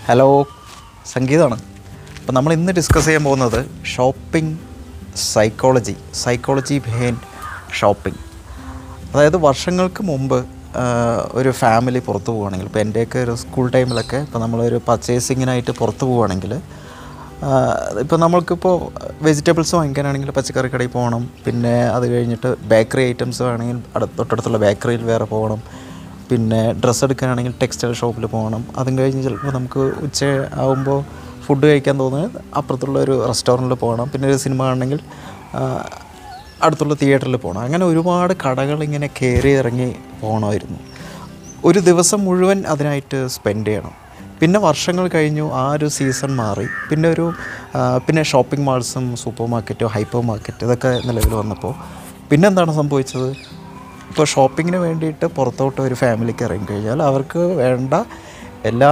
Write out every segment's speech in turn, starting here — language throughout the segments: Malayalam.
ഹലോ സംഗീതമാണ് അപ്പോൾ നമ്മൾ ഇന്ന് ഡിസ്കസ് ചെയ്യാൻ പോകുന്നത് shopping psychology psychology behind shopping അതായത് വർഷങ്ങൾക്ക് മുമ്പ് ആ, ഒരു ഫാമിലി പുറത്ത് പോവുകയാണെങ്കിൽ ഇപ്പോൾ എൻ്റെയൊക്കെ ഒരു സ്കൂൾ ടൈമിലൊക്കെ ഇപ്പോൾ നമ്മളൊരു പർച്ചേസിങ്ങിനായിട്ട് പുറത്ത് പോവുകയാണെങ്കിൽ ഇപ്പോൾ നമ്മൾക്കിപ്പോൾ വെജിറ്റബിൾസ് വാങ്ങിക്കാനാണെങ്കിൽ പച്ചക്കറി കടയിൽ പോകണം പിന്നെ അത് കഴിഞ്ഞിട്ട് ബേക്കറി ഐറ്റംസ് വേണമെങ്കിൽ അടുത്ത് തൊട്ടടുത്തുള്ള ബേക്കറിയിൽ വേറെ പോകണം പിന്നെ ഡ്രസ്സ് എടുക്കാനാണെങ്കിൽ ടെക്സ്റ്റൈൽ ഷോപ്പിൽ പോകണം അതും കഴിഞ്ഞ് ചിലപ്പോൾ നമുക്ക് ഉച്ച ആകുമ്പോൾ ഫുഡ് കഴിക്കാൻ തോന്നുന്നത് അപ്പുറത്തുള്ള ഒരു റെസ്റ്റോറൻറ്റിൽ പോകണം പിന്നെ ഒരു സിനിമ കാണണമെങ്കിൽ ആ, അടുത്തുള്ള തിയേറ്ററിൽ പോകണം അങ്ങനെ ഒരുപാട് കടകൾ ഇങ്ങനെ കയറി ഇറങ്ങി പോകണമായിരുന്നു ഒരു ദിവസം മുഴുവൻ അതിനായിട്ട് സ്പെൻഡ് ചെയ്യണം പിന്നെ വർഷങ്ങൾ കഴിഞ്ഞു ആ ഒരു സീസൺ മാറി പിന്നെ ഒരു ആ, പിന്നെ ഷോപ്പിംഗ് മാൾസും സൂപ്പർ മാർക്കറ്റും ഹൈപ്പർ മാർക്കറ്റ് ഇതൊക്കെ നിലവിൽ വന്നപ്പോൾ പിന്നെ എന്താണ് സംഭവിച്ചത് ഇപ്പോൾ ഷോപ്പിങ്ങിന് വേണ്ടിയിട്ട് പുറത്തോട്ട് ഒരു ഫാമിലിക്ക് ഇറങ്ങിക്കഴിഞ്ഞാൽ അവർക്ക് വേണ്ട എല്ലാ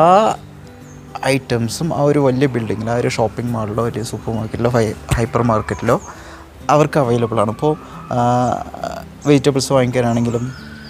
ഐറ്റംസും ആ ഒരു വലിയ ബിൽഡിങ്ങിൽ ആ ഒരു ഷോപ്പിംഗ് മാളിലോ ഒരു സൂപ്പർ മാർക്കറ്റിലോ ഹൈ ഹൈപ്പർ മാർക്കറ്റിലോ അവർക്ക് അവൈലബിൾ ആണ് ഇപ്പോൾ വെജിറ്റബിൾസ് വാങ്ങിക്കാനാണെങ്കിലും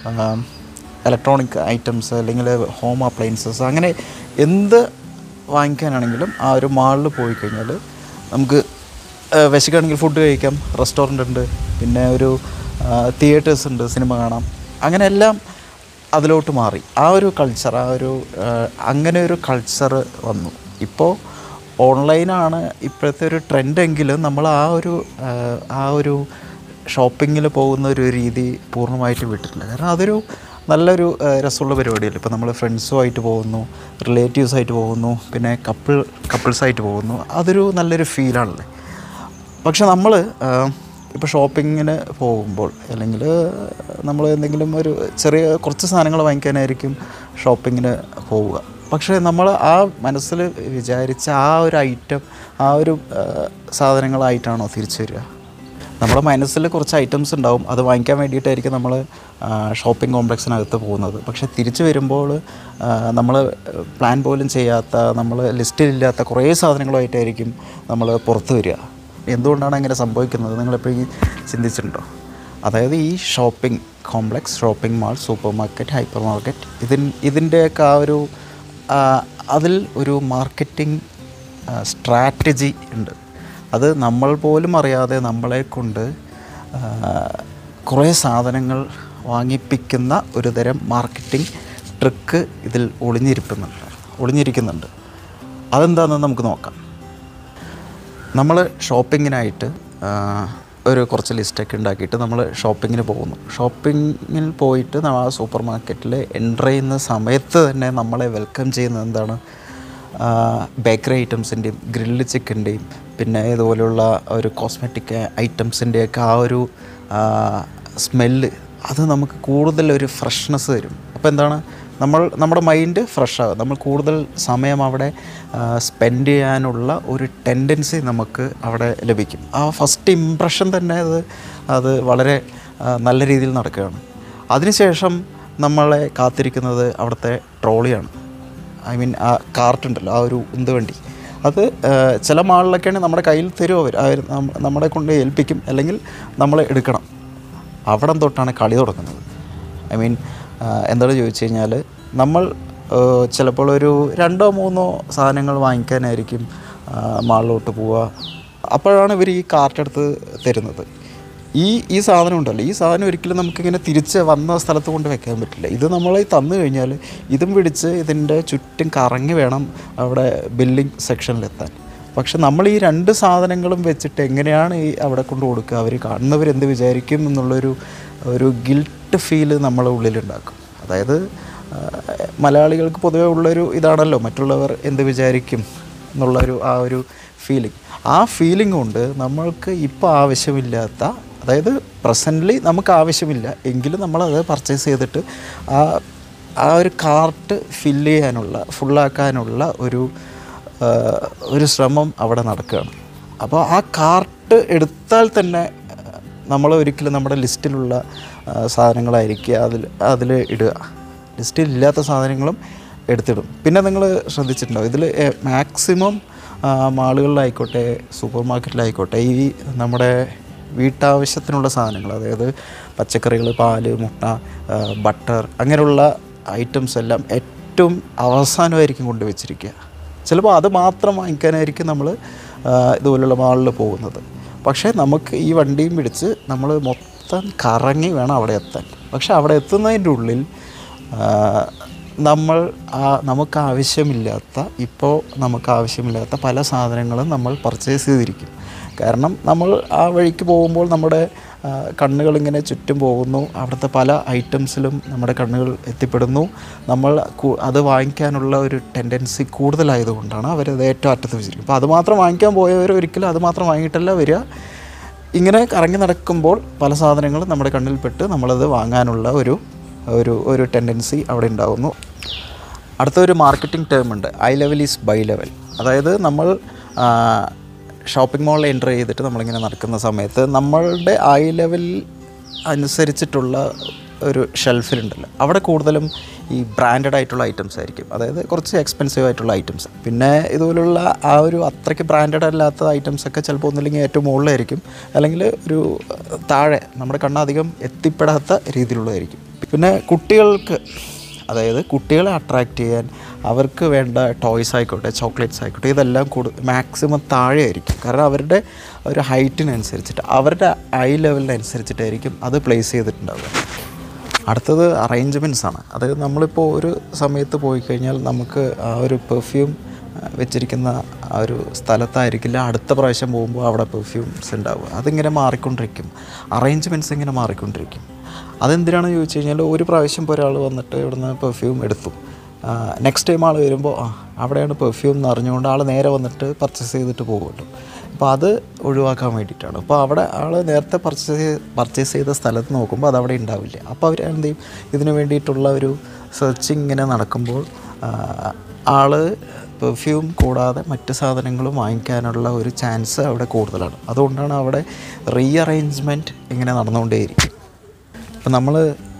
ഇലക്ട്രോണിക് ഐറ്റംസ് അല്ലെങ്കിൽ ഹോം അപ്ലയൻസസ് അങ്ങനെ എന്ത് വാങ്ങിക്കാനാണെങ്കിലും ആ ഒരു മാളിൽ പോയി കഴിഞ്ഞാൽ നമുക്ക് ആ, വിശക്കുകയാണെങ്കിൽ ഫുഡ് കഴിക്കാം റെസ്റ്റോറൻ്റ് ഉണ്ട് പിന്നെ ഒരു തിയേറ്റേഴ്സ് ഉണ്ട് സിനിമ കാണാം അങ്ങനെ എല്ലാം അതിലോട്ട് മാറി ആ ഒരു കൾച്ചർ ആ ഒരു ആ, അങ്ങനെ ഒരു കൾച്ചർ വന്നു ഇപ്പോൾ ഓൺലൈനാണ് ഇപ്പോഴത്തെ ഒരു ട്രെൻഡെങ്കിലും നമ്മൾ ആ ഒരു ആ, ആ ഒരു ഷോപ്പിങ്ങിൽ പോകുന്ന ഒരു രീതി പൂർണ്ണമായിട്ട് വിട്ടിട്ടില്ല കാരണം അതൊരു നല്ലൊരു ആ, രസമുള്ള പരിപാടിയല്ലേ ഇപ്പോൾ നമ്മൾ ഫ്രണ്ട്സുമായിട്ട് പോകുന്നു റിലേറ്റീവ്സായിട്ട് പോകുന്നു പിന്നെ കപ്പിൾ കപ്പിൾസായിട്ട് പോകുന്നു അതൊരു നല്ലൊരു ഫീലാണല്ലേ പക്ഷെ നമ്മൾ ഇപ്പോൾ ഷോപ്പിങ്ങിന് പോകുമ്പോൾ അല്ലെങ്കിൽ നമ്മൾ എന്തെങ്കിലും ഒരു ചെറിയ കുറച്ച് സാധനങ്ങൾ വാങ്ങിക്കാനായിരിക്കും ഷോപ്പിങ്ങിന് പോവുക പക്ഷേ നമ്മൾ ആ മനസ്സിൽ വിചാരിച്ച ആ ഒരു ഐറ്റം ആ ഒരു ആ, സാധനങ്ങളായിട്ടാണോ തിരിച്ചു വരിക നമ്മുടെ മനസ്സിൽ കുറച്ച് ഐറ്റംസ് ഉണ്ടാവും അത് വാങ്ങിക്കാൻ വേണ്ടിയിട്ടായിരിക്കും നമ്മൾ ഷോപ്പിംഗ് കോംപ്ലക്സിനകത്ത് പോകുന്നത് പക്ഷേ തിരിച്ചു വരുമ്പോൾ നമ്മൾ പ്ലാൻ പോലും ചെയ്യാത്ത നമ്മൾ ലിസ്റ്റിലില്ലാത്ത കുറേ സാധനങ്ങളുമായിട്ടായിരിക്കും നമ്മൾ പുറത്ത് വരിക എന്തുകൊണ്ടാണ് അങ്ങനെ സംഭവിക്കുന്നത് നിങ്ങളെപ്പോഴും ചിന്തിച്ചിട്ടുണ്ടോ അതായത് ഈ shopping complex shopping mall super market hyper market ഇതിൻ ഇതിൻ്റെയൊക്കെ ആ ഒരു ആ, അതിൽ ഒരു മാർക്കറ്റിംഗ് സ്ട്രാറ്റജി ഉണ്ട് അത് നമ്മൾ പോലും അറിയാതെ നമ്മളെ കൊണ്ട് ആ, കുറേ സാധനങ്ങൾ വാങ്ങിപ്പിക്കുന്ന ഒരു തരം മാർക്കറ്റിംഗ് ട്രിക്ക് ഇതിൽ ഒളിഞ്ഞിരിക്കുന്നുണ്ട് ഒളിഞ്ഞിരിക്കുന്നുണ്ട് അതെന്താണെന്ന് നമുക്ക് നോക്കാം നമ്മൾ ഷോപ്പിങ്ങിനായിട്ട് ആ, ഒരു കുറച്ച് ലിസ്റ്റൊക്കെ ഉണ്ടാക്കിയിട്ട് നമ്മൾ ഷോപ്പിങ്ങിന് പോകുന്നു ഷോപ്പിങ്ങിൽ പോയിട്ട് നമ്മൾ ആ സൂപ്പർ മാർക്കറ്റിൽ എൻ്റർ ചെയ്യുന്ന സമയത്ത് തന്നെ നമ്മളെ വെൽക്കം ചെയ്യുന്നത് എന്താണ് ബേക്കറി ഐറ്റംസിൻ്റെയും ഗ്രില്ല് ചിക്കൻ്റെയും പിന്നെ ഇതുപോലെയുള്ള ഒരു കോസ്മെറ്റിക് ഐറ്റംസിൻ്റെയൊക്കെ ആ ഒരു സ്മെല്ല് അത് നമുക്ക് കൂടുതൽ ഒരു ഫ്രഷ്നെസ് തരും അപ്പോൾ എന്താണ് നമ്മൾ നമ്മുടെ മൈൻഡ് ഫ്രഷ് ആകും നമ്മൾ കൂടുതൽ സമയം അവിടെ സ്പെൻഡ് ചെയ്യാനുള്ള ഒരു ടെൻഡൻസി നമുക്ക് അവിടെ ലഭിക്കും ആ ഫസ്റ്റ് ഇമ്പ്രഷൻ തന്നെ അത് അത് വളരെ ആ, നല്ല രീതിയിൽ നടക്കുകയാണ് അതിനുശേഷം നമ്മളെ കാത്തിരിക്കുന്നത് അവിടുത്തെ ട്രോളിയാണ് ഐ മീൻ ആ കാർട്ട് ഉണ്ടല്ലോ ആ ഒരു ഉന്തുവണ്ടി അത് ആ, ചില മാളിലൊക്കെയാണ് നമ്മുടെ കയ്യിൽ തരും അവർ അവർ നമ്മ- നമ്മളെ കൊണ്ട് ഏൽപ്പിക്കും അല്ലെങ്കിൽ നമ്മൾ എടുക്കണം അവിടം തൊട്ടാണ് കളി തുടങ്ങുന്നത് ഐ മീൻ എന്താണ് ചോദിച്ചു കഴിഞ്ഞാൽ നമ്മൾ ആ, ചിലപ്പോൾ ഒരു രണ്ടോ മൂന്നോ സാധനങ്ങൾ വാങ്ങിക്കാനായിരിക്കും ആ, മാളിലോട്ട് പോവുക അപ്പോഴാണ് ഇവർ ഈ കാർട്ടെടുത്ത് തരുന്നത് ഈ ഈ സാധനം ഉണ്ടല്ലോ ഈ സാധനം ഒരിക്കലും നമുക്കിങ്ങനെ തിരിച്ച് വന്ന സ്ഥലത്ത് കൊണ്ട് വെക്കാൻ പറ്റില്ല ഇത് നമ്മൾ തന്നു കഴിഞ്ഞാൽ ഇതും പിടിച്ച് ഇതിൻ്റെ ചുറ്റും കറങ്ങി വേണം അവിടെ ബില്ലിംഗ് സെക്ഷനിലെത്താൻ പക്ഷെ നമ്മൾ ഈ രണ്ട് സാധനങ്ങളും വെച്ചിട്ട് എങ്ങനെയാണ് ഈ അവിടെ കൊണ്ട് കൊടുക്കുക അവർ കാണുന്നവർ എന്ത് വിചാരിക്കും എന്നുള്ളൊരു ഒരു ഗിൽട്ട് ഫീല് നമ്മളെ ഉള്ളിലുണ്ടാക്കും അതായത് ആ, മലയാളികൾക്ക് പൊതുവേ ഉള്ളൊരു ഇതാണല്ലോ മറ്റുള്ളവർ എന്ത് വിചാരിക്കും എന്നുള്ളൊരു ആ ഒരു ഫീലിംഗ് ആ ഫീലിംഗ് കൊണ്ട് നമ്മൾക്ക് ഇപ്പോൾ ആവശ്യമില്ലാത്ത അതായത് പ്രസൻ്റ്ലി നമുക്ക് ആവശ്യമില്ല എങ്കിലും നമ്മളത് പർച്ചേസ് ചെയ്തിട്ട് ആ ആ ഒരു കാർട്ട് ഫില്ല് ചെയ്യാനുള്ള ഫുള്ളാക്കാനുള്ള ഒരു ആ, ഒരു ശ്രമം അവിടെ നടക്കുകയാണ് അപ്പോൾ ആ കാർട്ട് എടുത്താൽ തന്നെ നമ്മൾ ഒരിക്കലും നമ്മുടെ ലിസ്റ്റിലുള്ള ആ, സാധനങ്ങളായിരിക്കുക അതിൽ അതിൽ ഇടുക ലിസ്റ്റിൽ ഇല്ലാത്ത സാധനങ്ങളും എടുത്തിടും പിന്നെ നിങ്ങൾ ശ്രദ്ധിച്ചിട്ടുണ്ടോ ഇതിൽ മാക്സിമം മാളുകളിലായിക്കോട്ടെ സൂപ്പർ മാർക്കറ്റിലായിക്കോട്ടെ ഈ നമ്മുടെ വീട്ടാവശ്യത്തിനുള്ള സാധനങ്ങൾ അതായത് പച്ചക്കറികൾ പാല് മുട്ട ആ, ബട്ടർ അങ്ങനെയുള്ള ഐറ്റംസ് എല്ലാം ഏറ്റവും അവസാനമായിരിക്കും കൊണ്ടുവച്ചിരിക്കുക ചിലപ്പോൾ അത് മാത്രം വാങ്ങിക്കാനായിരിക്കും നമ്മൾ ഇതുപോലുള്ള മാളിൽ പോകുന്നത് പക്ഷേ നമുക്ക് ഈ വണ്ടിയും പിടിച്ച് നമ്മൾ മൊത്തം കറങ്ങി വേണം അവിടെ എത്താൻ പക്ഷേ അവിടെ എത്തുന്നതിൻ്റെ ഉള്ളിൽ ആ, നമ്മൾ ആ നമുക്ക് ആവശ്യമില്ലാത്ത ഇപ്പോൾ നമുക്ക് ആവശ്യമില്ലാത്ത പല സാധനങ്ങളും നമ്മൾ പർച്ചേസ് ചെയ്തിരിക്കും കാരണം നമ്മൾ ആ വഴിക്ക് പോകുമ്പോൾ നമ്മുടെ ആ, കണ്ണുകളിങ്ങനെ ചുറ്റും പോകുന്നു അവിടുത്തെ പല ഐറ്റംസിലും നമ്മുടെ കണ്ണുകൾ എത്തിപ്പെടുന്നു നമ്മൾ കു- അത് വാങ്ങിക്കാനുള്ള ഒരു ടെൻഡൻസി കൂടുതലായതുകൊണ്ടാണ് അവരത് ഏറ്റവും അറ്റത്ത് വെച്ചിരിക്കുന്നത് അപ്പോൾ അത് മാത്രം വാങ്ങിക്കാൻ പോയവർ ഒരിക്കലും അത് മാത്രം വാങ്ങിയിട്ടല്ല വരിക ഇങ്ങനെ കറങ്ങി നടക്കുമ്പോൾ പല സാധനങ്ങളും നമ്മുടെ കണ്ണിൽപ്പെട്ട് നമ്മളത് വാങ്ങാനുള്ള ഒരു ഒരു ഒരു ടെൻഡൻസി അവിടെ ഉണ്ടാകുന്നു അടുത്ത ഒരു മാർക്കറ്റിംഗ് ടേം ഉണ്ട് eye level is buy level അതായത് നമ്മൾ ഷോപ്പിംഗ് മാളിൽ എൻ്റർ ചെയ്തിട്ട് നമ്മളിങ്ങനെ നടക്കുന്ന സമയത്ത് നമ്മളുടെ ഐ ലെവൽ അനുസരിച്ചിട്ടുള്ള ഒരു ഷെൽഫിലുണ്ടല്ലോ അവിടെ കൂടുതലും ഈ ബ്രാൻഡഡ് ആയിട്ടുള്ള ഐറ്റംസ് ആയിരിക്കും അതായത് കുറച്ച് എക്സ്പെൻസീവ് ആയിട്ടുള്ള ഐറ്റംസ് പിന്നെ ഇതുപോലുള്ള ആ ഒരു അത്രയ്ക്ക് ബ്രാൻഡഡ് അല്ലാത്ത ഐറ്റംസ് ഒക്കെ ചിലപ്പോൾ ഒന്നില്ലെങ്കിൽ ഏറ്റവും മുകളിലായിരിക്കും അല്ലെങ്കിൽ ഒരു അഹ്, താഴെ നമ്മുടെ കണ്ണധികം എത്തിപ്പെടാത്ത രീതിയിലുള്ളതായിരിക്കും പിന്നെ കുട്ടികൾക്ക് അതായത് കുട്ടികളെ അട്രാക്റ്റ് ചെയ്യാൻ അവർക്ക് വേണ്ട ടോയ്സ് ആയിക്കോട്ടെ ചോക്ലേറ്റ്സ് ആയിക്കോട്ടെ ഇതെല്ലാം കൂടു മാക്സിമം താഴെ ആയിരിക്കും കാരണം അവരുടെ ഒരു ഹൈറ്റിനനുസരിച്ചിട്ട് അവരുടെ ഐ ലെവലിനനുസരിച്ചിട്ടായിരിക്കും അത് പ്ലേസ് ചെയ്തിട്ടുണ്ടാവുക അടുത്തത് അറേഞ്ച്മെൻറ്റ്സ് ആണ് അതായത് നമ്മളിപ്പോൾ ഒരു സമയത്ത് പോയി കഴിഞ്ഞാൽ നമുക്ക് ആ ഒരു പെർഫ്യൂം വെച്ചിരിക്കുന്ന ആ ഒരു സ്ഥലത്തായിരിക്കില്ല അടുത്ത പ്രാവശ്യം പോകുമ്പോൾ അവിടെ പെർഫ്യൂംസ് ഉണ്ടാവുക അതിങ്ങനെ മാറിക്കൊണ്ടിരിക്കും അറേഞ്ച്മെൻറ്റ്സ് ഇങ്ങനെ മാറിക്കൊണ്ടിരിക്കും അതെന്തിനാണെന്ന് ചോദിച്ചു കഴിഞ്ഞാൽ ഒരു പ്രാവശ്യം ഇപ്പോൾ ഒരാൾ വന്നിട്ട് ഇവിടുന്ന് പെർഫ്യൂം എടുത്തു നെക്സ്റ്റ് ടൈം ആൾ വരുമ്പോൾ ആ അവിടെയാണ് പെർഫ്യൂം എന്ന് അറിഞ്ഞുകൊണ്ട് ആൾ നേരെ വന്നിട്ട് പർച്ചേസ് ചെയ്തിട്ട് പോകുമല്ലോ അപ്പോൾ അത് ഒഴിവാക്കാൻ വേണ്ടിയിട്ടാണ് അപ്പോൾ അവിടെ ആൾ നേരത്തെ പർച്ചേസ് പർച്ചേസ് ചെയ്ത സ്ഥലത്ത് നോക്കുമ്പോൾ അത് അവിടെ ഉണ്ടാവില്ല അപ്പോൾ അവർ എന്ത് ചെയ്യും ഇതിന് വേണ്ടിയിട്ടുള്ള ഒരു സെർച്ചിങ് ഇങ്ങനെ നടക്കുമ്പോൾ ആൾ പെർഫ്യൂം കൂടാതെ മറ്റ് സാധനങ്ങളും വാങ്ങിക്കാനുള്ള ഒരു ചാൻസ് അവിടെ കൂടുതലാണ് അതുകൊണ്ടാണ് അവിടെ റീ അറേഞ്ച്മെൻറ്റ് ഇങ്ങനെ നടന്നുകൊണ്ടേയിരിക്കും ഇപ്പം നമ്മൾ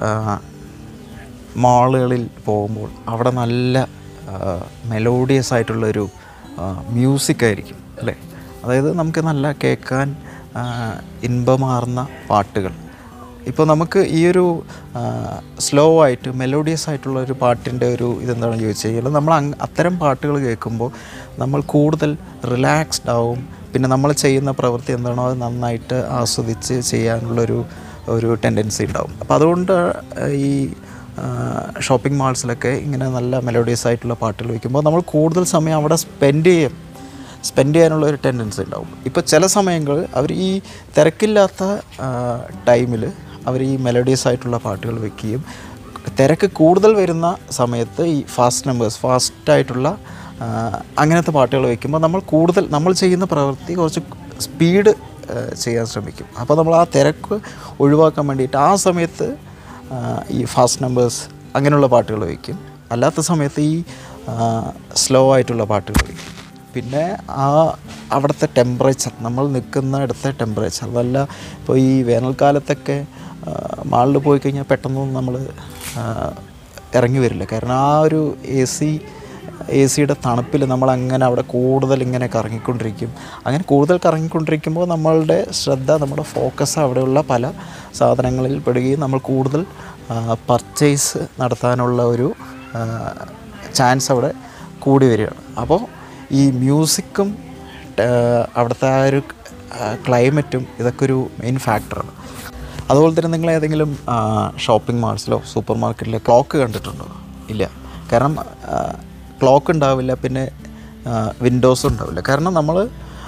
മാളുകളിൽ പോകുമ്പോൾ അവിടെ നല്ല മെലോഡിയസ് ആയിട്ടുള്ളൊരു മ്യൂസിക് ആയിരിക്കും അല്ലേ അതായത് നമുക്ക് നല്ല കേൾക്കാൻ ആ, ഇൻപമാർന്ന പാട്ടുകൾ ഇപ്പോൾ നമുക്ക് ഈ ഒരു സ്ലോ ആയിട്ട് മെലോഡിയസ് ആയിട്ടുള്ള ഒരു പാട്ടിൻ്റെ ഒരു ഇതെന്താണെന്ന് ചോദിച്ചു കഴിഞ്ഞാൽ നമ്മൾ അങ് അത്തരം പാട്ടുകൾ കേൾക്കുമ്പോൾ നമ്മൾ കൂടുതൽ റിലാക്സ്ഡ് ആവും പിന്നെ നമ്മൾ ചെയ്യുന്ന പ്രവൃത്തി എന്താണോ അത് നന്നായിട്ട് ആസ്വദിച്ച് ചെയ്യാനുള്ളൊരു ഒരു ടെൻഡൻസി ഉണ്ടാവും അപ്പോൾ അതുകൊണ്ട് ഈ ഷോപ്പിംഗ് മാൾസിലൊക്കെ ഇങ്ങനെ നല്ല മെലോഡിയസ് ആയിട്ടുള്ള പാട്ടുകൾ വയ്ക്കുമ്പോൾ നമ്മൾ കൂടുതൽ സമയം അവിടെ സ്പെൻഡ് ചെയ്യും സ്പെൻഡ് ചെയ്യാനുള്ള ഒരു ടെൻഡൻസി ഉണ്ടാവും ഇപ്പോൾ ചില സമയങ്ങളിൽ അവർ ഈ തിരക്കില്ലാത്ത ടൈമിൽ അവർ ഈ മെലഡിയസ് ആയിട്ടുള്ള പാട്ടുകൾ വെക്കുകയും തിരക്ക് കൂടുതൽ വരുന്ന സമയത്ത് ഈ ഫാസ്റ്റ് നമ്പേഴ്സ് ഫാസ്റ്റായിട്ടുള്ള അങ്ങനത്തെ പാട്ടുകൾ വയ്ക്കുമ്പോൾ നമ്മൾ കൂടുതൽ നമ്മൾ ചെയ്യുന്ന പ്രവൃത്തി കുറച്ച് സ്പീഡ് ചെയ്യാൻ ശ്രമിക്കും അപ്പോൾ നമ്മൾ ആ തിരക്ക് ഒഴിവാക്കാൻ വേണ്ടിയിട്ട് ആ സമയത്ത് ആ, ഈ ഫാസ്റ്റ് നമ്പേഴ്സ് അങ്ങനെയുള്ള പാട്ടുകൾ വയ്ക്കും അല്ലാത്ത സമയത്ത് ഈ സ്ലോ ആയിട്ടുള്ള പാട്ടുകൾ വയ്ക്കും പിന്നെ ആ അവിടുത്തെ ടെമ്പറേച്ചർ നമ്മൾ നിൽക്കുന്ന ഇടത്തെ ടെമ്പറേച്ചർ അതല്ല ഇപ്പോൾ ഈ വേനൽക്കാലത്തൊക്കെ മാളിൽ പോയി കഴിഞ്ഞാൽ പെട്ടെന്നൊന്നും നമ്മൾ ഇറങ്ങി വരില്ല കാരണം ആ ഒരു എ സി എ സിയുടെ തണുപ്പിൽ നമ്മൾ അങ്ങനെ അവിടെ കൂടുതൽ ഇങ്ങനെ കറങ്ങിക്കൊണ്ടിരിക്കും അങ്ങനെ കൂടുതൽ കറങ്ങിക്കൊണ്ടിരിക്കുമ്പോൾ നമ്മളുടെ ശ്രദ്ധ നമ്മുടെ ഫോക്കസ് അവിടെയുള്ള പല സാധനങ്ങളിൽ പെടുകയും നമ്മൾ കൂടുതൽ പർച്ചേസ് നടത്താനുള്ള ഒരു ചാൻസ് അവിടെ കൂടി വരികയാണ് അപ്പോൾ ഈ മ്യൂസിക്കും അവിടുത്തെ ആ ഒരു ക്ലൈമറ്റും ഇതൊക്കെ ഒരു മെയിൻ ഫാക്ടറാണ് അതുപോലെ തന്നെ നിങ്ങൾ ഏതെങ്കിലും ഷോപ്പിംഗ് മാൾസിലോ സൂപ്പർ മാർക്കറ്റിലോ ക്ലോക്ക് കണ്ടിട്ടുണ്ടോ ഇല്ല കാരണം ക്ലോക്ക് ഉണ്ടാവില്ല പിന്നെ വിൻഡോസും ഉണ്ടാവില്ല കാരണം നമ്മൾ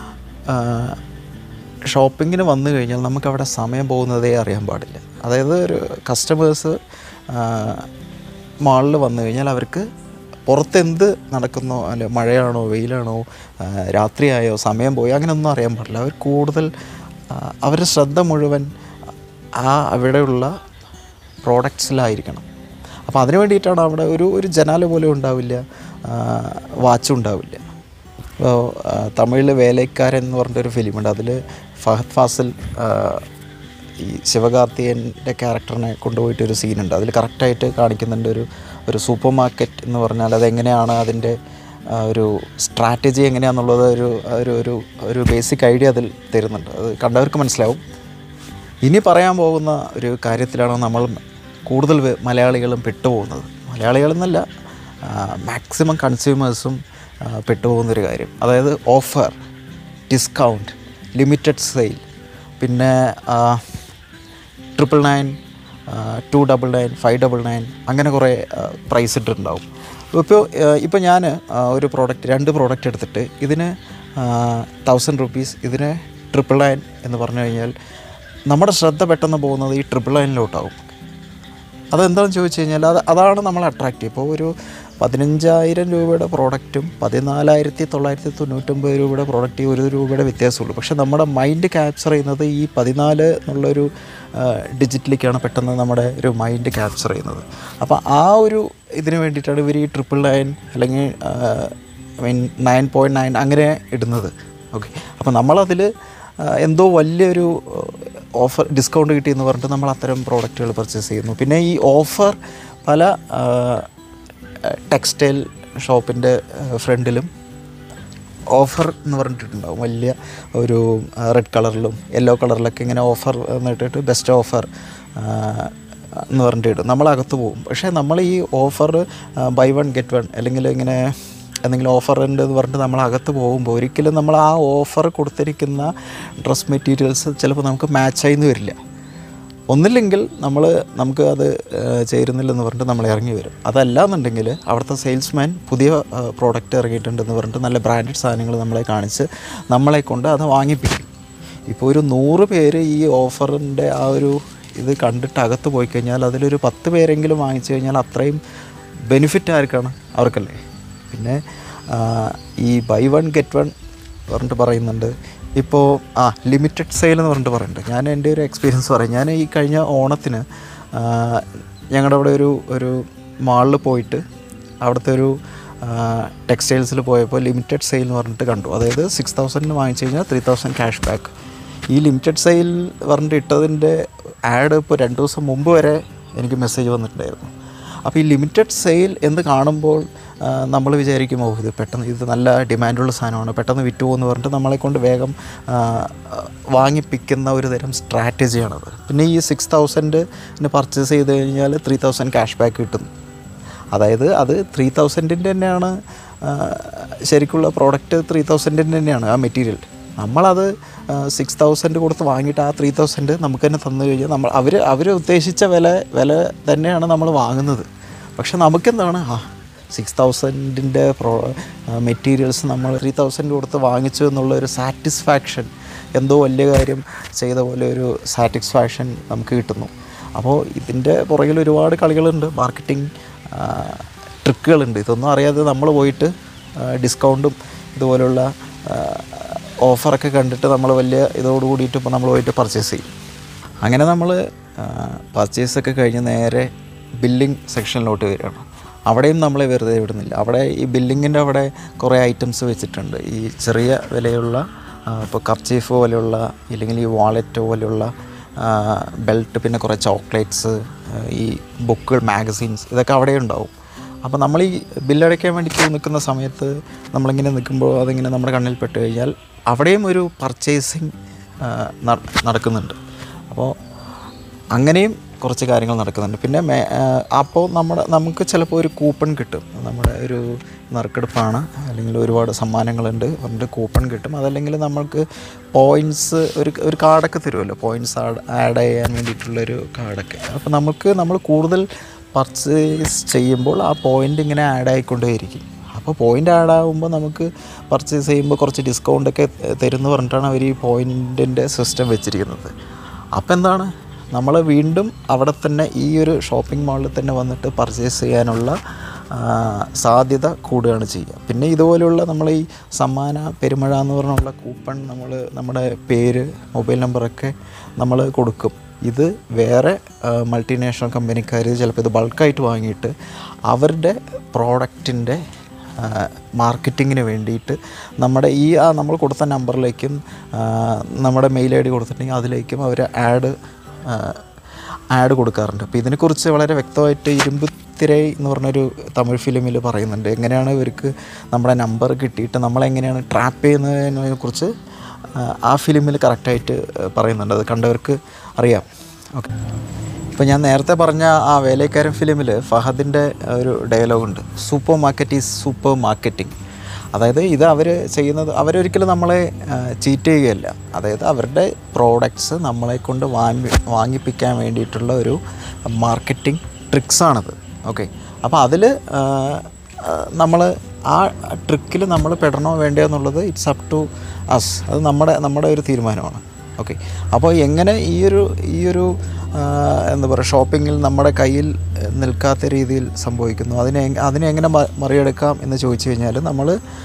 ഷോപ്പിങ്ങിന് വന്നു കഴിഞ്ഞാൽ നമുക്ക് അവിടെ സമയം പോകുന്നതേ അറിയാൻ പാടില്ല അതായത് ഒരു കസ്റ്റമേഴ്സ് മാളിൽ വന്നു കഴിഞ്ഞാൽ അവർക്ക് പുറത്തെന്ത് നടക്കുന്നോ അല്ല മഴയാണോ വെയിലാണോ ആ, രാത്രിയായോ സമയം പോയോ അങ്ങനെയൊന്നും അറിയാൻ പാടില്ല അവർ കൂടുതൽ ആ, അവരുടെ ശ്രദ്ധ മുഴുവൻ ആ അവിടെയുള്ള പ്രോഡക്ട്സിലായിരിക്കണം അപ്പോൾ അതിന് വേണ്ടിയിട്ടാണ് അവിടെ ഒരു ഒരു ജനാല പോലും ഉണ്ടാവില്ല വാച്ചും ഉണ്ടാവില്ല ഇപ്പോൾ തമിഴിൽ വേലക്കാരൻ എന്ന് പറഞ്ഞിട്ടൊരു ഫിലിമുണ്ട് അതിൽ ഫഹദ് ഫാസിൽ ആ, ഈ ശിവകാർത്തികൻ്റെ ക്യാരക്ടറിനെ കൊണ്ടുപോയിട്ട് ഒരു സീനുണ്ട് അതിൽ കറക്റ്റായിട്ട് കാണിക്കുന്നുണ്ട് ഒരു ഒരു സൂപ്പർ മാർക്കറ്റ് എന്ന് പറഞ്ഞാൽ അതെങ്ങനെയാണ് അതിൻ്റെ ആ, ഒരു സ്ട്രാറ്റജി എങ്ങനെയാണെന്നുള്ളത് ഒരു ഒരു ഒരു ഒരു ബേസിക് ഐഡിയ അതിൽ തരുന്നുണ്ട് അത് കണ്ടവർക്ക് മനസ്സിലാവും ഇനി പറയാൻ പോകുന്ന ഒരു കാര്യത്തിലാണ് നമ്മൾ കൂടുതൽ വേ- മലയാളികളും പെട്ടുപോകുന്നത് മലയാളികളെന്നല്ല മാക്സിമം കൺസ്യൂമേഴ്സും ആ, പെട്ടുപോകുന്നൊരു കാര്യം അതായത് ഓഫർ ഡിസ്കൗണ്ട് ലിമിറ്റഡ് സെയിൽ പിന്നെ triple nine two double nine five double nine അങ്ങനെ കുറേ പ്രൈസ് ഇട്ടിട്ടുണ്ടാവും ഇപ്പോൾ ഇപ്പോൾ ഞാൻ ഒരു പ്രോഡക്റ്റ് രണ്ട് പ്രോഡക്റ്റ് എടുത്തിട്ട് ഇതിന് തൗസൻഡ് റുപ്പീസ് ഇതിന് ട്രിപ്പിൾ നയൻ എന്ന് പറഞ്ഞു കഴിഞ്ഞാൽ നമ്മുടെ ശ്രദ്ധ പെട്ടെന്ന് പോകുന്നത് ഈ ട്രിപ്പിൾ നയനിലോട്ടാവും അതെന്താണെന്ന് ചോദിച്ചു കഴിഞ്ഞാൽ അത് അതാണ് നമ്മൾ അട്രാക്റ്റ് ഇപ്പോൾ ഒരു പതിനഞ്ചായിരം രൂപയുടെ പ്രോഡക്റ്റും പതിനാലായിരത്തി തൊള്ളായിരത്തി തൊണ്ണൂറ്റൊമ്പത് രൂപയുടെ പ്രോഡക്റ്റ് ഒരു രൂപയുടെ വ്യത്യാസമുള്ളൂ പക്ഷേ നമ്മുടെ മൈൻഡ് ക്യാപ്ചർ ചെയ്യുന്നത് ഈ പതിനാല് എന്നുള്ളൊരു ഡിജിറ്റിലേക്കാണ് പെട്ടെന്ന് നമ്മുടെ ഒരു മൈൻഡ് ക്യാപ്ചർ ചെയ്യുന്നത് അപ്പോൾ ആ ഒരു ഇതിന് വേണ്ടിയിട്ടാണ് ഇവർ ഈ ട്രിപ്പിൾ നയൻ അല്ലെങ്കിൽ I mean nine point nine അങ്ങനെ ഇടുന്നത് ഓക്കെ അപ്പോൾ നമ്മളതിൽ എന്തോ വലിയൊരു ഓഫർ ഡിസ്കൗണ്ട് കിട്ടിയെന്ന് പറഞ്ഞിട്ട് നമ്മൾ അത്തരം പ്രോഡക്റ്റുകൾ പർച്ചേസ് ചെയ്യുന്നു പിന്നെ ഈ ഓഫർ പല ടെക്സ്റ്റൈൽ ഷോപ്പിൻ്റെ ഫ്രണ്ടിലും ഓഫർ എന്ന് പറഞ്ഞിട്ടുണ്ടാവും വലിയ ഒരു റെഡ് കളറിലും യെല്ലോ കളറിലൊക്കെ ഇങ്ങനെ ഓഫർ എന്നിട്ടിട്ട് ബെസ്റ്റ് ഓഫർ എന്ന് പറഞ്ഞിട്ട് ഇടും നമ്മൾ അകത്ത് പോകും പക്ഷേ നമ്മൾ ഈ offer buy one get one അല്ലെങ്കിൽ ഇങ്ങനെ എന്തെങ്കിലും ഓഫർ ഉണ്ട് എന്ന് പറഞ്ഞിട്ട് നമ്മൾ അകത്ത് പോകുമ്പോൾ ഒരിക്കലും നമ്മൾ ആ ഓഫർ കൊടുത്തിരിക്കുന്ന ഡ്രസ് മെറ്റീരിയൽസ് ചിലപ്പോൾ നമുക്ക് മാച്ചായി എന്ന് വരില്ല ഒന്നില്ലെങ്കിൽ നമ്മൾ നമുക്ക് അത് ഏഹ്, ചേരുന്നില്ലെന്ന് പറഞ്ഞിട്ട് നമ്മൾ ഇറങ്ങി വരും അതല്ല എന്നുണ്ടെങ്കിൽ അവിടുത്തെ സെയിൽസ്മാൻ പുതിയ പ്രോഡക്റ്റ് ഇറങ്ങിയിട്ടുണ്ടെന്ന് പറഞ്ഞിട്ട് നല്ല ബ്രാൻഡഡ് സാധനങ്ങൾ നമ്മളെ കാണിച്ച് നമ്മളെ കൊണ്ട് അത് വാങ്ങിപ്പിക്കും ഇപ്പോൾ ഒരു നൂറ് പേര് ഈ ഓഫറിൻ്റെ ആ ഒരു ഇത് കണ്ടിട്ട് അകത്ത് പോയി കഴിഞ്ഞാൽ അതിലൊരു പത്ത് പേരെങ്കിലും വാങ്ങിച്ചു കഴിഞ്ഞാൽ അത്രയും ബെനിഫിറ്റ് ആർക്കാണ് അവർക്കല്ലേ പിന്നെ ആ, ഈ ബൈ വൺ ഗെറ്റ് വൺ പറഞ്ഞിട്ട് പറയുന്നുണ്ട് ഇപ്പോൾ ആ ലിമിറ്റഡ് സെയിൽ എന്ന് പറഞ്ഞിട്ട് പറയുന്നുണ്ട് ഞാൻ എൻ്റെ ഒരു എക്സ്പീരിയൻസ് പറയും ഞാൻ ഈ കഴിഞ്ഞ ഓണത്തിന് ആ, ഞങ്ങളുടെ അവിടെ ഒരു ഒരു മാളിൽ പോയിട്ട് അവിടുത്തെ ഒരു ടെക്സ്റ്റൈൽസിൽ പോയപ്പോൾ ലിമിറ്റഡ് സെയിൽ എന്ന് പറഞ്ഞിട്ട് കണ്ടു അതായത് സിക്സ് തൗസൻഡിന് വാങ്ങിച്ചു കഴിഞ്ഞാൽ ത്രീ തൗസൻഡ് ക്യാഷ് ബാക്ക് ഈ ലിമിറ്റഡ് സെയിൽ പറഞ്ഞിട്ട് ഇട്ടതിൻ്റെ ആഡ് ഇപ്പോൾ രണ്ട് ദിവസം മുമ്പ് വരെ എനിക്ക് മെസ്സേജ് വന്നിട്ടുണ്ടായിരുന്നു അപ്പോൾ ഈ ലിമിറ്റഡ് സെയിൽ എന്ന് കാണുമ്പോൾ നമ്മൾ വിചാരിക്കും ഓ ഇത് പെട്ടെന്ന് ഇത് നല്ല ഡിമാൻഡുള്ള സാധനമാണ് പെട്ടെന്ന് വിറ്റു പോകുമെന്ന് പറഞ്ഞിട്ട് നമ്മളെ കൊണ്ട് വേഗം ആ, വാങ്ങിപ്പിക്കുന്ന ഒരു തരം സ്ട്രാറ്റജിയാണത് പിന്നെ ഈ സിക്സ് തൗസൻഡിന് പർച്ചേസ് ചെയ്ത് കഴിഞ്ഞാൽ ത്രീ തൗസൻഡ് ക്യാഷ് ബാക്ക് കിട്ടുന്നു അതായത് അത് ത്രീ തൗസൻഡിൻ്റെ തന്നെയാണ് ആ, ശരിക്കുള്ള പ്രോഡക്റ്റ് ത്രീ തൗസൻഡിൻ്റെ തന്നെയാണ് ആ മെറ്റീരിയൽ നമ്മളത് സിക്സ് തൗസൻഡ് കൊടുത്ത് വാങ്ങിയിട്ട് ആ ത്രീ തൗസൻഡ് നമുക്ക് തന്നെ തന്നു കഴിഞ്ഞാൽ നമ്മൾ അവർ അവർ ഉദ്ദേശിച്ച വില വില തന്നെയാണ് നമ്മൾ വാങ്ങുന്നത് പക്ഷെ നമുക്കെന്താണ് ആ സിക്സ് തൗസൻഡിൻ്റെ പ്രോ മെറ്റീരിയൽസ് നമ്മൾ ത്രീ തൗസൻഡ് കൊടുത്ത് വാങ്ങിച്ചു എന്നുള്ള ഒരു സാറ്റിസ്ഫാക്ഷൻ എന്തോ വലിയ കാര്യം ചെയ്ത പോലെ ഒരു സാറ്റിസ്ഫാക്ഷൻ നമുക്ക് കിട്ടുന്നു അപ്പോൾ ഇതിൻ്റെ പുറകിൽ ഒരുപാട് കളികളുണ്ട് മാർക്കറ്റിംഗ് ട്രിക്കുകളുണ്ട് ഇതൊന്നും അറിയാതെ നമ്മൾ പോയിട്ട് ഡിസ്കൗണ്ടും ഇതുപോലുള്ള ഓഫറൊക്കെ കണ്ടിട്ട് നമ്മൾ വലിയ ഇതോട് കൂടിയിട്ട് ഇപ്പോൾ നമ്മൾ പോയിട്ട് പർച്ചേസ് ചെയ്യും അങ്ങനെ നമ്മൾ പർച്ചേസൊക്കെ കഴിഞ്ഞ് നേരെ ബില്ലിംഗ് സെക്ഷനിലോട്ട് വരികയാണ് അവിടെയും നമ്മളെ വെറുതെ വിടുന്നില്ല അവിടെ ഈ ബില്ലിങ്ങിൻ്റെ അവിടെ കുറേ ഐറ്റംസ് വെച്ചിട്ടുണ്ട് ഈ ചെറിയ വിലയുള്ള ഇപ്പോൾ കർച്ചീഫ് പോലെയുള്ള ഇല്ലെങ്കിൽ ഈ വാളറ്റ് പോലെയുള്ള ബെൽറ്റ് പിന്നെ കുറേ ചോക്ലേറ്റ്സ് ഈ ബുക്കുകൾ മാഗസീൻസ് ഇതൊക്കെ അവിടെ ഉണ്ടാവും അപ്പോൾ നമ്മൾ ഈ ബില്ലടയ്ക്കാൻ വേണ്ടി ക്യൂ നിൽക്കുന്ന സമയത്ത് നമ്മളിങ്ങനെ നിൽക്കുമ്പോൾ അതിങ്ങനെ നമ്മുടെ കണ്ണിൽ പെട്ട് കഴിഞ്ഞാൽ അവിടെയും ഒരു പർച്ചേസിങ് നടക്കുന്നുണ്ട് അപ്പോൾ അങ്ങനെയും കുറച്ച് കാര്യങ്ങൾ നടക്കുന്നുണ്ട് പിന്നെ മേ അപ്പോൾ നമ്മുടെ നമുക്ക് ചിലപ്പോൾ ഒരു കൂപ്പൺ കിട്ടും നമ്മുടെ ഒരു നറുക്കെടുപ്പാണ് അല്ലെങ്കിൽ ഒരുപാട് സമ്മാനങ്ങളുണ്ട് പറഞ്ഞിട്ട് കൂപ്പൺ കിട്ടും അതല്ലെങ്കിൽ നമ്മൾക്ക് പോയിൻറ്റ്സ് ഒരു ഒരു കാർഡൊക്കെ തരുമല്ലോ പോയിൻറ്റ്സ് ആഡ് ആഡ് ചെയ്യാൻ വേണ്ടിയിട്ടുള്ളൊരു കാർഡൊക്കെ അപ്പോൾ നമുക്ക് നമ്മൾ കൂടുതൽ പർച്ചേസ് ചെയ്യുമ്പോൾ ആ പോയിൻ്റ് ഇങ്ങനെ ആഡ് ആയിക്കൊണ്ടേയിരിക്കും അപ്പോൾ പോയിൻ്റ് ആഡ് ആകുമ്പോൾ നമുക്ക് പർച്ചേസ് ചെയ്യുമ്പോൾ കുറച്ച് ഡിസ്കൗണ്ടൊക്കെ തരുമെന്ന് പറഞ്ഞിട്ടാണ് അവർ ഈ പോയിൻറ്റിൻ്റെ സിസ്റ്റം വെച്ചിരിക്കുന്നത് അപ്പോൾ എന്താണ് നമ്മൾ വീണ്ടും അവിടെ തന്നെ ഈ ഒരു ഷോപ്പിംഗ് മാളിൽ തന്നെ വന്നിട്ട് പർച്ചേസ് ചെയ്യാനുള്ള ആ, സാധ്യത കൂടുകയാണ് ചെയ്യുക പിന്നെ ഇതുപോലെയുള്ള നമ്മൾ ഈ സമ്മാന പെരുമഴ എന്ന് പറഞ്ഞുള്ള കൂപ്പൺ നമ്മൾ നമ്മുടെ പേര് മൊബൈൽ നമ്പറൊക്കെ നമ്മൾ കൊടുക്കും ഇത് വേറെ മൾട്ടിനാഷണൽ കമ്പനിക്കാർ ചിലപ്പോൾ ഇത് ബൾക്കായിട്ട് വാങ്ങിയിട്ട് അവരുടെ പ്രോഡക്റ്റിൻ്റെ മാർക്കറ്റിങ്ങിന് വേണ്ടിയിട്ട് നമ്മുടെ ഈ ആ നമ്മൾ കൊടുത്ത നമ്പറിലേക്കും ആ, നമ്മുടെ മെയിൽ ഐ ഡി കൊടുത്തിട്ടുണ്ടെങ്കിൽ അതിലേക്കും അവർ ആഡ് ആഡ് കൊടുക്കാറുണ്ട് അപ്പോൾ ഇതിനെക്കുറിച്ച് വളരെ വ്യക്തമായിട്ട് ഇരുമ്പുത്തിരൈ എന്ന് പറഞ്ഞൊരു തമിഴ് ഫിലിമിൽ പറയുന്നുണ്ട് എങ്ങനെയാണ് ഇവർക്ക് നമ്മുടെ നമ്പർ കിട്ടിയിട്ട് നമ്മളെങ്ങനെയാണ് ട്രാപ്പ് ചെയ്യുന്നതിനെ കുറിച്ച് ആ, ആ ഫിലിമിൽ കറക്റ്റായിട്ട് പറയുന്നുണ്ട് അത് കണ്ടവർക്ക് അറിയാം ഓക്കെ ഇപ്പോൾ ഞാൻ നേരത്തെ പറഞ്ഞ ആ വേലക്കാരൻ ഫിലിമിൽ ഫഹദിൻ്റെ ഒരു ഡയലോഗുണ്ട് super market is super marketing അതായത് ഇത് അവർ ചെയ്യുന്നത് അവരൊരിക്കലും നമ്മളെ ചീറ്റ് ചെയ്യുകയല്ല അതായത് അവരുടെ പ്രോഡക്ട്സ് നമ്മളെ കൊണ്ട് വാങ്ങി വാങ്ങിപ്പിക്കാൻ വേണ്ടിയിട്ടുള്ള ഒരു മാർക്കറ്റിംഗ് ട്രിക്സാണത് ഓക്കെ അപ്പോൾ അതിൽ നമ്മൾ ആ ട്രിക്കിൽ നമ്മൾ പെടണോ വേണ്ടയോ എന്നുള്ളത് ഇറ്റ്സ് അപ് ടു അസ് അത് നമ്മുടെ നമ്മുടെ ഒരു തീരുമാനമാണ് ഓക്കെ അപ്പോൾ എങ്ങനെ ഈ ഒരു ഈ ഒരു ആ, എന്താ പറയുക ഷോപ്പിങ്ങിൽ നമ്മുടെ കയ്യിൽ നിൽക്കാത്ത രീതിയിൽ സംഭവിക്കുന്നു അതിനെ എങ്- അതിനെ എങ്ങനെ മ- മറികടക്കാം എന്ന് ചോദിച്ചു കഴിഞ്ഞാൽ നമ്മൾ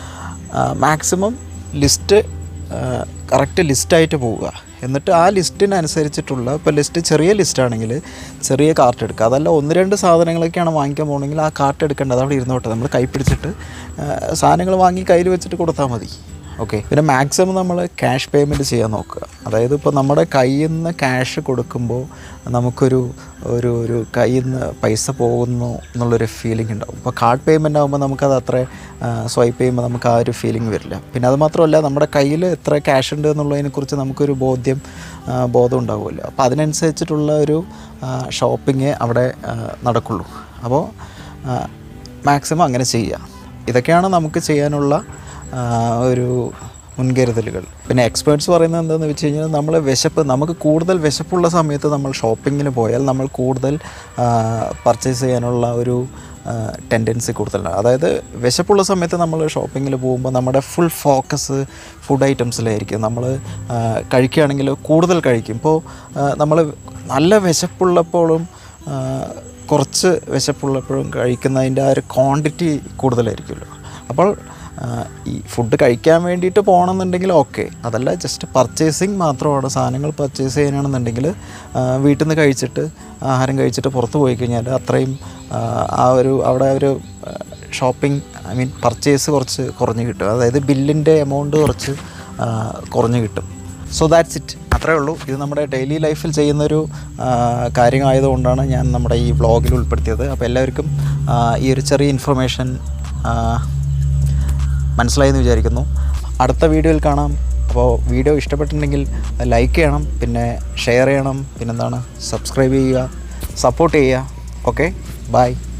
മാക്സിമം ലിസ്റ്റ് കറക്റ്റ് ലിസ്റ്റായിട്ട് പോവുക എന്നിട്ട് ആ ലിസ്റ്റിനനുസരിച്ചിട്ടുള്ള ഇപ്പോൾ ലിസ്റ്റ് ചെറിയ ലിസ്റ്റാണെങ്കിൽ ചെറിയ കാർട്ട് എടുക്കുക അതല്ല ഒന്ന് രണ്ട് സാധനങ്ങളൊക്കെയാണ് വാങ്ങിക്കാൻ പോകണമെങ്കിൽ ആ കാർട്ട് എടുക്കേണ്ടത് അവിടെ ഇരുന്നോട്ടെ നമ്മൾ കൈ പിടിച്ചിട്ട് ആ, സാധനങ്ങൾ വാങ്ങി കയ്യിൽ വെച്ചിട്ട് കൊടുത്താൽ മതി ഓക്കെ പിന്നെ മാക്സിമം നമ്മൾ ക്യാഷ് പേയ്മെൻറ്റ് ചെയ്യാൻ നോക്കുക അതായത് ഇപ്പോൾ നമ്മുടെ കയ്യിൽ നിന്ന് ക്യാഷ് കൊടുക്കുമ്പോൾ നമുക്കൊരു ഒരു ഒരു കയ്യിൽ നിന്ന് പൈസ പോകുന്നു എന്നുള്ളൊരു ഫീലിംഗ് ഉണ്ടാവും ഇപ്പോൾ കാർഡ് പേയ്മെൻ്റ് ആകുമ്പോൾ നമുക്കത് അത്ര സ്വൈപ്പ് ചെയ്യുമ്പോൾ നമുക്ക് ആ ഒരു ഫീലിംഗ് വരില്ല പിന്നെ അത് മാത്രമല്ല നമ്മുടെ കയ്യിൽ എത്ര ക്യാഷ് ഉണ്ട് എന്നുള്ളതിനെക്കുറിച്ച് നമുക്കൊരു ബോധ്യം ആ, ബോധം ഉണ്ടാവുമല്ലോ അപ്പോൾ അതിനനുസരിച്ചിട്ടുള്ള ഒരു ഷോപ്പിംഗ് അവിടെ ആ, നടക്കുള്ളൂ അപ്പോൾ മാക്സിമം അങ്ങനെ ചെയ്യുക ഇതൊക്കെയാണ് നമുക്ക് ചെയ്യാനുള്ള ആ, ഒരു മുൻകരുതലുകൾ പിന്നെ എക്സ്പേർട്സ് പറയുന്നത് എന്താണെന്ന് വെച്ച് കഴിഞ്ഞാൽ നമ്മൾ വിശപ്പ് നമുക്ക് കൂടുതൽ വിശപ്പുള്ള സമയത്ത് നമ്മൾ ഷോപ്പിങ്ങിന് പോയാൽ നമ്മൾ കൂടുതൽ പർച്ചേസ് ചെയ്യാനുള്ള ഒരു ടെൻഡൻസി കൂടുതലാണ് അതായത് വിശപ്പുള്ള സമയത്ത് നമ്മൾ ഷോപ്പിങ്ങിൽ പോകുമ്പോൾ നമ്മുടെ ഫുൾ ഫോക്കസ് ഫുഡ് ഐറ്റംസിലായിരിക്കും നമ്മൾ കഴിക്കുകയാണെങ്കിൽ കൂടുതൽ കഴിക്കും ഇപ്പോൾ നമ്മൾ നല്ല വിശപ്പുള്ളപ്പോഴും ആ, കുറച്ച് വിശപ്പുള്ളപ്പോഴും കഴിക്കുന്നതിൻ്റെ ആ ഒരു ക്വാണ്ടിറ്റി കൂടുതലായിരിക്കുമല്ലോ അപ്പോൾ ആ, ഈ ഫുഡ് കഴിക്കാൻ വേണ്ടിയിട്ട് പോകണമെന്നുണ്ടെങ്കിൽ ഓക്കെ അതല്ല ജസ്റ്റ് പർച്ചേസിങ് മാത്രമാണ് സാധനങ്ങൾ പർച്ചേസ് ചെയ്യാനാണെന്നുണ്ടെങ്കിൽ ആ, വീട്ടിൽ നിന്ന് കഴിച്ചിട്ട് ആഹാരം കഴിച്ചിട്ട് പുറത്ത് പോയി കഴിഞ്ഞാൽ അത്രയും ആ, ആ ഒരു അവിടെ ഒരു ഷോപ്പിംഗ് ഐ മീൻ പർച്ചേസ് കുറച്ച് കുറഞ്ഞ് കിട്ടും അതായത് ബില്ലിൻ്റെ എമൗണ്ട് കുറച്ച് ആ, കുറഞ്ഞ് കിട്ടും സോ ദാറ്റ്സ് ഇറ്റ് അത്രേ ഉള്ളൂ ഇത് നമ്മുടെ ഡെയിലി ലൈഫിൽ ചെയ്യുന്നൊരു ആ, കാര്യമായതുകൊണ്ടാണ് ഞാൻ നമ്മുടെ ഈ വ്ളോഗിൽ ഉൾപ്പെടുത്തിയത് അപ്പോൾ എല്ലാവർക്കും ആ, ഈ ഒരു ചെറിയ ഇൻഫർമേഷൻ മനസ്സിലായെന്ന് വിചാരിക്കുന്നു അടുത്ത വീഡിയോയിൽ കാണാം അപ്പോൾ വീഡിയോ ഇഷ്ടപ്പെട്ടിട്ടുണ്ടെങ്കിൽ ലൈക്ക് ചെയ്യണം പിന്നെ ഷെയർ ചെയ്യണം പിന്നെന്താണ് സബ്സ്ക്രൈബ് ചെയ്യുക സപ്പോർട്ട് ചെയ്യുക ഓക്കെ ബൈ